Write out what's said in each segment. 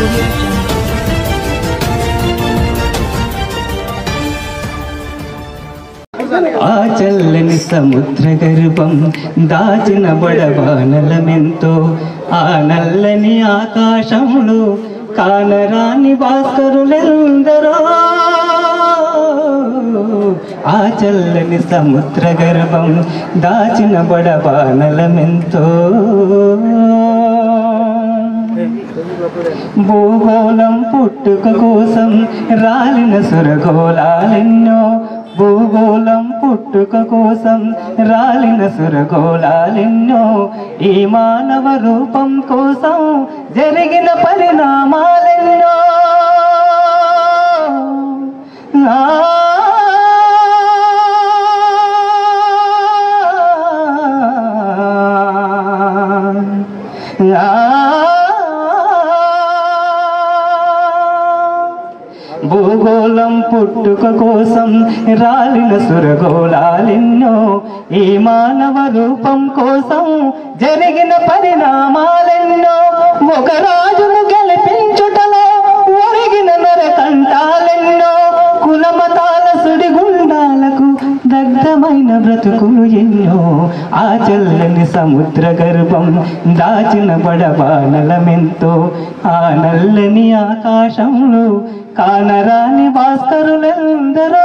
audio jungle. ఆ చల్లని సముద్ర గర్భం దాచిన బడవానలమెంతో ఆ నల్లని ఆకాశంలో కానరాని భాస్కరులెందరో ఆ చల్లని సముద్ర గర్భం దాచిన బడవానలమెంతో భూగోళం పుట్టుక కోసం రాలిన సురగోళాలెన్నో భూగోళం పుట్టుక కోసం రాలిన సురగోళాలెన్నో ఈ మానవ రూపం కోసం జరిగిన పరిణామాలెన్నో ఆ భూగోళం పుట్టుక కోసం రాలిన సురగోళాలెన్నో ఈ మానవ రూపం కోసం జరిగిన పరిణామాలెన్నో ఒక రాజును గెలిపించుటలో ఒరిగిన నరకంటాలెన్నో కులమతాల సుడిగుండాలకు దగ్ధమైన బ్రతుకులు ఎన్నో ఆ చల్లని సముద్ర గర్భం దాచిన బడబానలమెంతో ఆ నల్లని ఆకాశంలో కానరాని భాస్కరులెందరో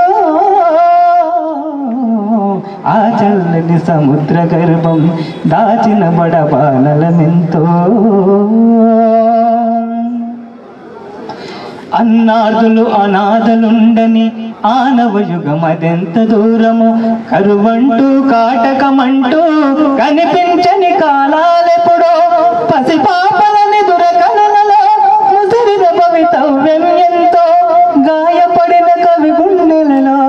ఆ చల్లని సముద్ర గర్భం దాచిన బడబానలమెంతో అన్నార్థులు అనాథలుండని ఆనవ యుగమదెంత దూరము కరువంటూ కాటకమంటూ కనిపించని కాలాలెప్పుడో పసిపాపలని దురకలలో ముసిరిన భవితవ్యం ఎంతో గాయపడిన కవి గుండెలలో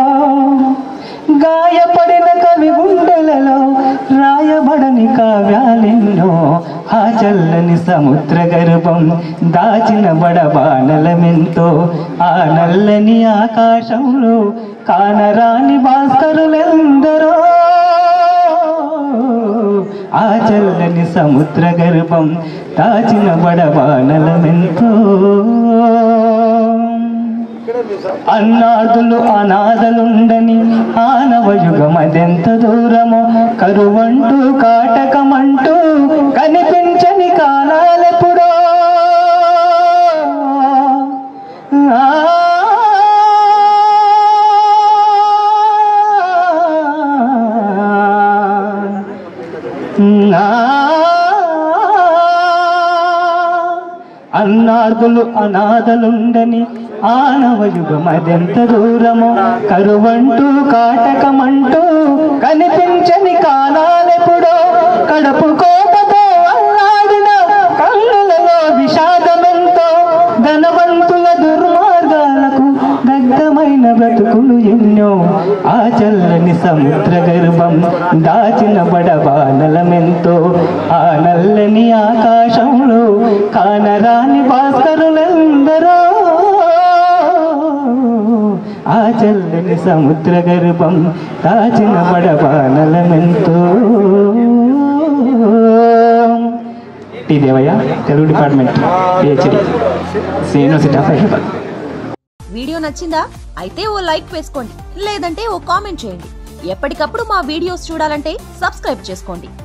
గాయపడిన కవి గుండెలలో రాయబడని కావ్యాలెన్నో ఆ చల్లని సముద్ర గర్భం దాచిన బడబానలమెంతో ఆ నల్లని ఆకాశంలో కానరాని భాస్కరులెందరో ఆ చల్లని సముద్ర గర్భం దాచిన బడబానలమెంతో అన్నాదులు అనాథలుండని ఆనవ యుగమదెంత దూరము కరువంటూ కాటకమంటూ కనిపించని కాలాలెప్పుడో ఆ అన్నార్థులు అనాథలుండని ఆనవ యుగమదెంత దూరము కరువంటూ కాటకమంటూ కనిపించని కాలాలెప్పుడో కడపు కోపతో అల్లాడిన కన్నులలో విషాదమెంతో ధనవంతుల దుర్మార్గాలకు దగ్ధమైన బ్రతుకులు ఎన్నో ఆ చల్లని సముద్ర గర్భం దాచిన బడబానలమెంతో ఆ నల్లని ఆకాశంలో కానరాని భాస్కరులందరో ఆ చల్లని సముద్ర గర్భం దాచిన బడబానలమెంతో T Devayya Telugu department PhD university of Hyderabad video నచ్చిందా అయితే ఓ లైక్ వేసుకోండి లేదంటే ఓ కామెంట్ చేయండి ఎప్పటికప్పుడు మా వీడియోస్ చూడాలంటే సబ్స్క్రైబ్ చేసుకోండి